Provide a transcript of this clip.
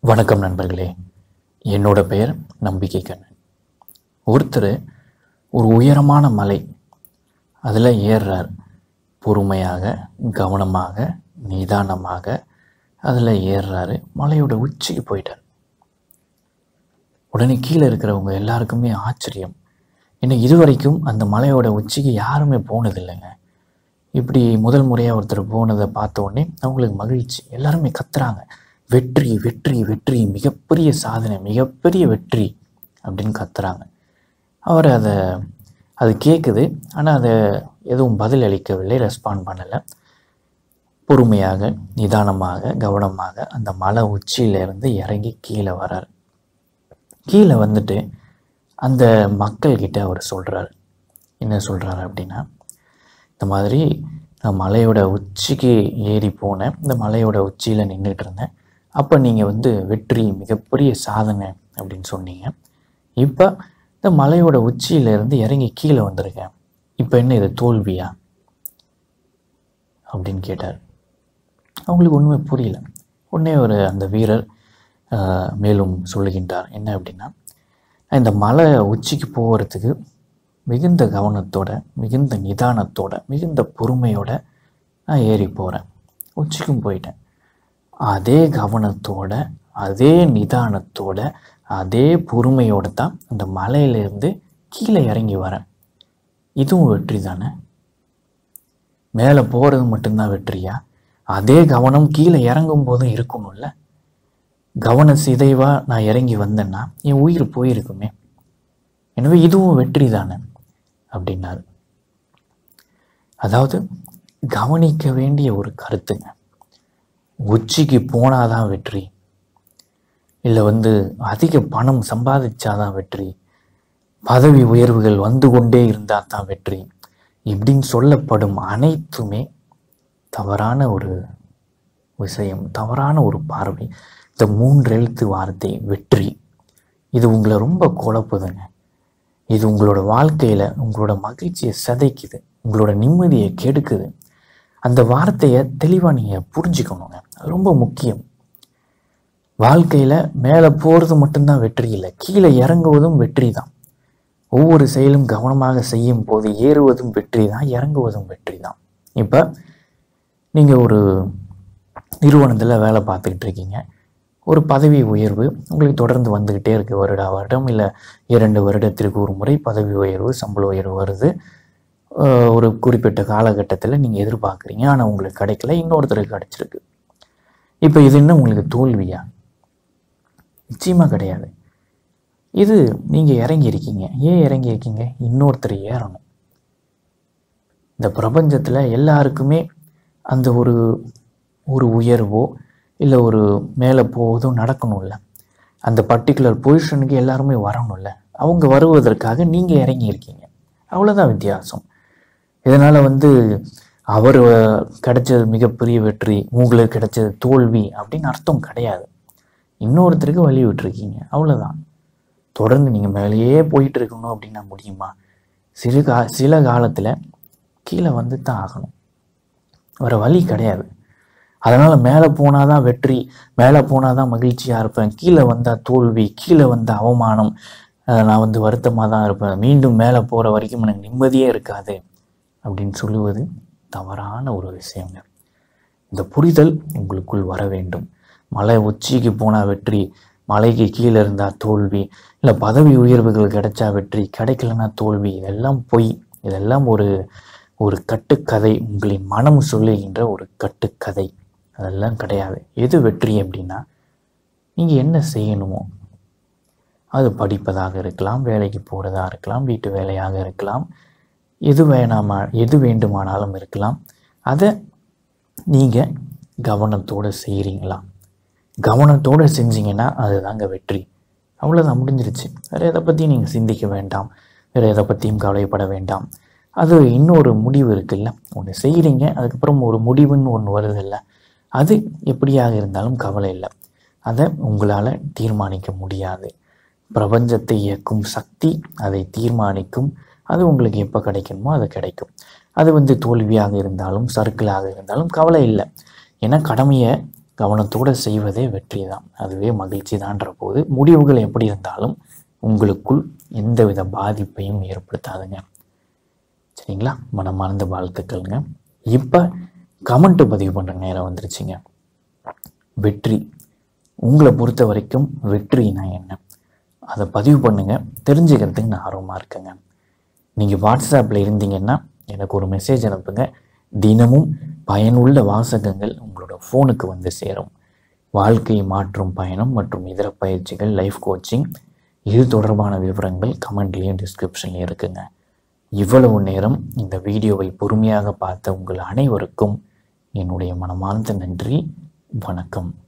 வணக்கம் நண்பர்களே என்னோட பெயர் நம்பிக்கை கண்ணன் ஒருத்தர் ஒரு உயரமான மலை அதில் ஏறுறார் பொறுமையாக கவனமாக நிதானமாக அதில் ஏறுறாரு மலையோட உச்சிக்கு போயிட்டார் உடனே கீழே இருக்கிறவங்க எல்லாருக்குமே ஆச்சரியம் ஏன்னா இதுவரைக்கும் அந்த மலையோட உச்சிக்கு யாருமே போனதில்லைங்க இப்படி முதல் முறையாக ஒருத்தர் போனதை பார்த்த உடனே அவங்களுக்கு மகிழ்ச்சி எல்லாருமே கத்துறாங்க வெற்றி வெற்றி வெற்றி மிகப்பெரிய சாதனை மிகப்பெரிய வெற்றி அப்படின்னு கத்துறாங்க அவர் அதை அது கேட்குது ஆனால் அதை எதுவும் பதில் அளிக்கவில்லை ரெஸ்பாண்ட் பண்ணலை பொறுமையாக நிதானமாக கவனமாக அந்த மலை உச்சியிலேருந்து இறங்கி கீழே வரார் கீழே வந்துட்டு அந்த மக்கள்கிட்ட அவர் சொல்கிறார் என்ன சொல்கிறாரு அப்படின்னா இந்த மாதிரி நான் மலையோட உச்சிக்கு ஏறி போனேன் இந்த மலையோட உச்சியில் நின்றுட்டு இருந்தேன் அப்போ நீங்கள் வந்து வெற்றி மிகப்பெரிய சாதனை அப்படின்னு சொன்னீங்க இப்போ இந்த மலையோட உச்சியிலேருந்து இறங்கி கீழே வந்திருக்கேன் இப்போ என்ன இது தோல்வியா அப்படின்னு கேட்டார் அவங்களுக்கு ஒன்றுமே புரியல உடனே ஒரு அந்த வீரர் ஆஹ், மேலும் சொல்லுகின்றார் என்ன அப்படின்னா நான் இந்த மலை உச்சிக்கு போகிறதுக்கு மிகுந்த கவனத்தோட மிகுந்த நிதானத்தோட மிகுந்த பொறுமையோட நான் ஏறி போகிறேன் உச்சிக்கும் போயிட்டேன் அதே கவனத்தோட அதே நிதானத்தோட அதே பொறுமையோட தான் அந்த மலையிலேருந்து கீழே இறங்கி வரேன் இதுவும் வெற்றி தானே மேலே போகிறது மட்டும்தான் வெற்றியா அதே கவனம் கீழே இறங்கும் போதும் இருக்கணும்ல கவன சிதைவா நான் இறங்கி வந்தேன்னா என் உயிர் போயிருக்குமே எனவே இதுவும் வெற்றி தானே அப்படின்னாரு அதாவது கவனிக்க வேண்டிய ஒரு கருத்துங்க உச்சிக்கு போனாதான் வெற்றி இல்லை வந்து அதிக பணம் சம்பாதிச்சாதான் வெற்றி பதவி உயர்வுகள் வந்து கொண்டே இருந்தால் தான் வெற்றி இப்படின்னு சொல்லப்படும் அனைத்துமே தவறான ஒரு விஷயம் தவறான ஒரு பார்வை இந்த மூன்று எழுத்து வார்த்தை வெற்றி இது உங்களை ரொம்ப குழப்புதுங்க இது உங்களோட வாழ்க்கையில் உங்களோட மகிழ்ச்சியை சிதைக்குது உங்களோட நிம்மதியை கெடுக்குது அந்த வார்த்தையை தெளிவாக நீங்கள் புரிஞ்சுக்கணுங்க அது ரொம்ப முக்கியம் வாழ்க்கையில் மேலே போகிறது மட்டும்தான் வெற்றி இல்லை கீழே இறங்குவதும் வெற்றி தான் ஒவ்வொரு செயலும் கவனமாக செய்யும் போது ஏறுவதும் வெற்றி தான் இறங்குவதும் வெற்றி தான் இப்போ நீங்கள் ஒரு நிறுவனத்தில் வேலை பார்த்துக்கிட்டு இருக்கீங்க ஒரு பதவி உயர்வு உங்களுக்கு தொடர்ந்து வந்துக்கிட்டே இருக்குது வருடா வருடம் இல்லை இரண்டு வருடத்திற்கு ஒரு முறை பதவி உயர்வு சம்பள உயர்வு வருது ஆஹ் ஒரு குறிப்பிட்ட காலகட்டத்தில் நீங்கள் எதிர்பார்க்குறீங்க ஆனால் உங்களுக்கு கிடைக்கல இன்னொருத்தருக்கு கிடைச்சிருக்கு இப்போ இது என்ன உங்களுக்கு தோல்வியா நிச்சயமாக கிடையாது இது நீங்கள் இறங்கியிருக்கீங்க ஏன் இறங்கியிருக்கீங்க இன்னொருத்தர் ஏறணும் இந்த பிரபஞ்சத்தில் எல்லாருக்குமே அந்த ஒரு ஒரு உயர்வோ இல்லை ஒரு மேலே போவதோ நடக்கணும்ல அந்த பர்டிகுலர் பொசிஷனுக்கு எல்லாருமே வரணும்ல அவங்க வருவதற்காக நீங்கள் இறங்கியிருக்கீங்க அவ்வளோதான் வித்தியாசம் இதனால் வந்து அவர் கிடைச்சது மிகப்பெரிய வெற்றி உங்களுக்கு கிடைச்சது தோல்வி அப்படின்னு அர்த்தம் கிடையாது இன்னொருத்தருக்கு வழி விட்டுருக்கீங்க அவ்வளோதான் தொடர்ந்து நீங்கள் மேலேயே போயிட்டு இருக்கணும் அப்படின்னா முடியுமா சிறு கா சில காலத்தில் கீழே வந்து தான் ஆகணும் வேறு வழி கிடையாது அதனால் மேலே போனால் தான் வெற்றி மேலே போனால் தான் மகிழ்ச்சியாக இருப்பேன் கீழே வந்தால் தோல்வி கீழே வந்த அவமானம் அஹ் நான் வந்து வருத்தமாக தான் இருப்பேன் மீண்டும் மேலே போகிற வரைக்கும் எனக்கு நிம்மதியே இருக்காது அப்படின்னு சொல்லுவது தவறான ஒரு விஷயங்க இந்த புரிதல் உங்களுக்குள் வர வேண்டும் மலை உச்சிக்கு போனால் வெற்றி மலைக்கு கீழே இருந்தால் தோல்வி இல்லை பதவி உயர்வுகள் கிடைச்சா வெற்றி கிடைக்கலனா தோல்வி இதெல்லாம் பொய் இதெல்லாம் ஒரு ஒரு கட்டுக்கதை உங்களின் மனம் சொல்லுகின்ற ஒரு கட்டுக்கதை அதெல்லாம் கிடையாது எது வெற்றி அப்படின்னா நீங்கள் என்ன செய்யணுமோ அது படிப்பதாக இருக்கலாம் வேலைக்கு போகிறதா இருக்கலாம் வீட்டு வேலையாக இருக்கலாம் எது வேணாமா எது வேண்டுமானாலும் இருக்கலாம் அதை நீங்கள் கவனத்தோடு செய்கிறீங்களா கவனத்தோடு செஞ்சீங்கன்னா அதுதாங்க வெற்றி அவ்வளோதான் முடிஞ்சிருச்சு வேறு எதை பற்றியும் நீங்கள் சிந்திக்க வேண்டாம் வேறு எதை பற்றியும் கவலைப்பட வேண்டாம் அது இன்னொரு முடிவு இருக்குல்ல ஒன்று செய்கிறீங்க அதுக்கப்புறம் ஒரு முடிவுன்னு ஒன்று வருதில்ல அது எப்படியாக இருந்தாலும் கவலை இல்லை அதை உங்களால் தீர்மானிக்க முடியாது பிரபஞ்சத்தை இயக்கும் சக்தி அதை தீர்மானிக்கும் அது உங்களுக்கு எப்போ கிடைக்கணுமோ அது கிடைக்கும் அது வந்து தோல்வியாக இருந்தாலும் சர்க்கிளாக இருந்தாலும் கவலை இல்லை ஏன்னா கடமையை கவனத்தோடு செய்வதே வெற்றி தான் அதுவே மகிழ்ச்சி தான்ற போது முடிவுகள் எப்படி இருந்தாலும் உங்களுக்குள் எந்தவித பாதிப்பையும் ஏற்படுத்தாதுங்க சரிங்களா மனமார்ந்த வாழ்த்துக்கள்ங்க இப்போ கமெண்ட் பதிவு பண்ணுற நேரம் வந்துருச்சுங்க வெற்றி உங்களை பொறுத்த வரைக்கும் வெற்றினா என்ன அதை பதிவு பண்ணுங்க தெரிஞ்சுக்கிறதுக்கு நான் ஆர்வமாக இருக்கேங்க நீங்கள் வாட்ஸ்அப்பில் இருந்தீங்கன்னா எனக்கு ஒரு மெசேஜ் அனுப்புங்க தினமும் பயனுள்ள வாசகங்கள் உங்களோட ஃபோனுக்கு வந்து சேரும் வாழ்க்கை மாற்றும் பயணம் மற்றும் இதர பயிற்சிகள் லைஃப் கோச்சிங் இது தொடர்பான விவரங்கள் கமெண்ட்லேயும் டிஸ்கிரிப்ஷன்லேயும் இருக்குங்க இவ்வளவு நேரம் இந்த வீடியோவை பொறுமையாக பார்த்த உங்கள் அனைவருக்கும் என்னுடைய மனமார்ந்த நன்றி வணக்கம்